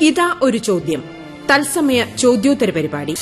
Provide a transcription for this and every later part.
ഇതാ ഒരു ചോദ്യം തത്സമയ ചോദ്യോത്തര പരിപാടി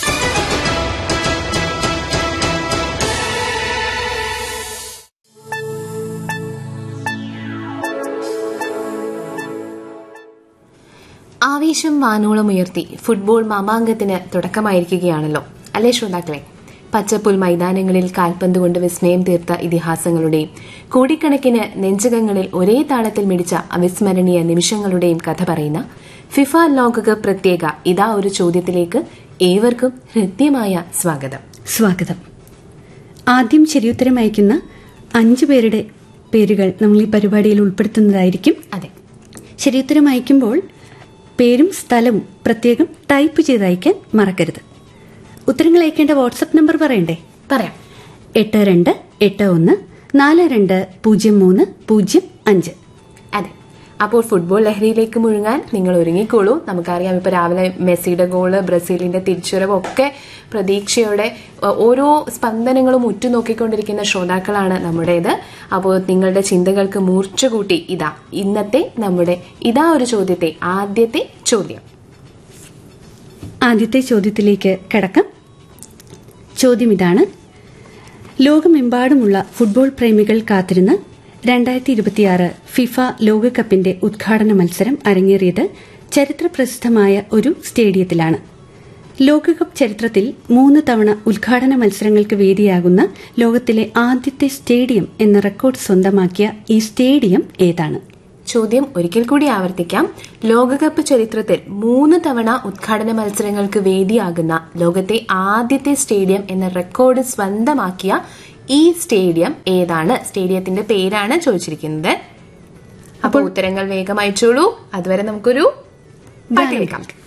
ആവേശം വാനോളം ഉയർത്തി ഫുട്ബോൾ മാമാങ്കത്തിന് തുടക്കമായിരിക്കുകയാണല്ലോ അല്ലേ ശ്രോതാക്കളെ പച്ചപ്പുൽ മൈതാനങ്ങളിൽ കാൽപന്ത് കൊണ്ട് വിസ്മയം തീർത്ത ഇതിഹാസങ്ങളുടെയും കോടിക്കണക്കിന് നെഞ്ചകങ്ങളിൽ ഒരേ താളത്തിൽ മിടിച്ച അവിസ്മരണീയ നിമിഷങ്ങളുടെയും കഥ പറയുന്ന ഫിഫ ലോകകപ്പ് പ്രത്യേക ഇതാ ഒരു ചോദ്യത്തിലേക്ക് ഏവർക്കും ഹൃദ്യമായ സ്വാഗതം സ്വാഗതം ആദ്യം ശരിയുത്തരം അയക്കുന്ന അഞ്ചു പേരുടെ പേരുകൾ നമ്മൾ ഈ പരിപാടിയിൽ ഉൾപ്പെടുത്തുന്നതായിരിക്കും അതെ ശരിയുത്തരം അയക്കുമ്പോൾ പേരും സ്ഥലവും പ്രത്യേകം ടൈപ്പ് ചെയ്ത് അയക്കാൻ മറക്കരുത് ഉത്തരങ്ങൾ അയക്കേണ്ട വാട്സപ്പ് നമ്പർ പറയണ്ടേ പറയാം എട്ട് രണ്ട് എട്ട് ഒന്ന് നാല് രണ്ട് പൂജ്യം മൂന്ന് പൂജ്യം അഞ്ച് അതെ അപ്പോൾ ഫുട്ബോൾ ലഹരിയിലേക്ക് മുഴുകാൻ നിങ്ങൾ ഒരുങ്ങിക്കോളൂ നമുക്കറിയാം ഇപ്പൊ രാവിലെ മെസ്സിയുടെ ഗോള് ബ്രസീലിന്റെ തിരിച്ചുവരവ് ഒക്കെ പ്രതീക്ഷയോടെ അഹ്, ഓരോ സ്പന്ദനങ്ങളും ഉറ്റുനോക്കിക്കൊണ്ടിരിക്കുന്ന ശ്രോതാക്കളാണ് നമ്മുടേത് അപ്പോൾ നിങ്ങളുടെ ചിന്തകൾക്ക് മൂർച്ച കൂട്ടി ഇതാ ഇന്നത്തെ നമ്മുടെ ഇതാ ഒരു ചോദ്യത്തെ ആദ്യത്തെ ചോദ്യം ആദ്യത്തെ ചോദ്യത്തിലേക്ക് കടക്കാം ചോദ്യം ഇതാണ് ലോകമെമ്പാടുമുള്ള ഫുട്ബോൾ പ്രേമികൾ കാത്തിരുന്ന രണ്ടായിരത്തി ഇരുപത്തിയാറ് ഫിഫ ലോകകപ്പിന്റെ ഉദ്ഘാടന മത്സരം അരങ്ങേറിയത് ചരിത്രപ്രസിദ്ധമായ ഒരു സ്റ്റേഡിയത്തിലാണ് ലോകകപ്പ് ചരിത്രത്തിൽ മൂന്ന് തവണ ഉദ്ഘാടന മത്സരങ്ങൾക്ക് വേദിയാകുന്ന ലോകത്തിലെ ആദ്യത്തെ സ്റ്റേഡിയം എന്ന റെക്കോർഡ് സ്വന്തമാക്കിയ ഈ സ്റ്റേഡിയം ഏതാണ് ചോദ്യം ഒരിക്കൽ കൂടി ആവർത്തിക്കാം ലോകകപ്പ് ചരിത്രത്തിൽ മൂന്ന് തവണ ഉദ്ഘാടന മത്സരങ്ങൾക്ക് വേദിയാകുന്ന ലോകത്തെ ആദ്യത്തെ സ്റ്റേഡിയം എന്ന റെക്കോർഡ് സ്വന്തമാക്കിയ ഈ സ്റ്റേഡിയം ഏതാണ് സ്റ്റേഡിയത്തിന്റെ പേരാണ് ചോദിച്ചിരിക്കുന്നത് അപ്പോൾ ഉത്തരങ്ങൾ വേഗം അയച്ചോളൂ അതുവരെ നമുക്കൊരു പാട്ട് കേൾക്കാം